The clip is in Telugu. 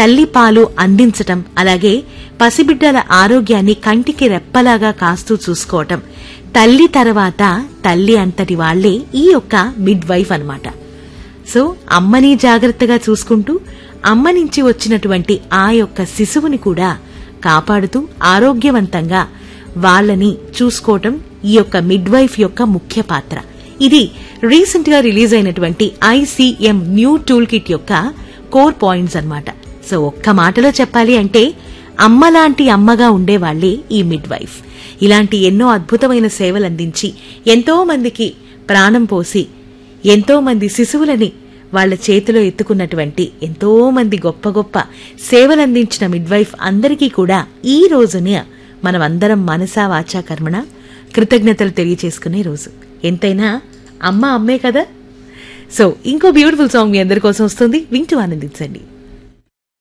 తల్లి పాలు అందించటం అలాగే పసిబిడ్డల ఆరోగ్యాన్ని కంటికి రెప్పలాగా కాస్తూ చూసుకోవటం తల్లి తర్వాత తల్లి అంతటి వాళ్లే ఈ యొక్క మిడ్ వైఫ్ అన్నమాట సో అమ్మని జాగ్రత్తగా చూసుకుంటూ అమ్మ నుంచి వచ్చినటువంటి ఆ యొక్క శిశువుని కూడా కాపాడుతూ ఆరోగ్యవంతంగా వాళ్ళని చూసుకోవటం ఈ యొక్క మిడ్ వైఫ్ యొక్క ముఖ్య పాత్ర ఇది రీసెంట్ గా రిలీజ్ అయినటువంటి ఐసీఎం న్యూ టూల్ కిట్ యొక్క కోర్ పాయింట్స్ అన్నమాట సో ఒక్క మాటలో చెప్పాలి అంటే అమ్మ లాంటి అమ్మగా ఉండేవాళ్లే ఈ మిడ్ వైఫ్ ఇలాంటి ఎన్నో అద్భుతమైన సేవలు అందించి ఎంతో మందికి ప్రాణం పోసి ఎంతో మంది శిశువులని వాళ్ళ చేతిలో ఎత్తుకున్నటువంటి ఎంతో మంది గొప్ప గొప్ప సేవలందించిన మిడ్వైఫ్ అందరికీ కూడా ఈ రోజున మనమందరం మనసా వాచా కర్మణ కృతజ్ఞతలు తెలియచేసుకునే రోజు ఎంతైనా అమ్మ అమ్మే కదా సో ఇంకో బ్యూటిఫుల్ సాంగ్ మీ అందరి కోసం వస్తుంది వింటూ ఆనందించండి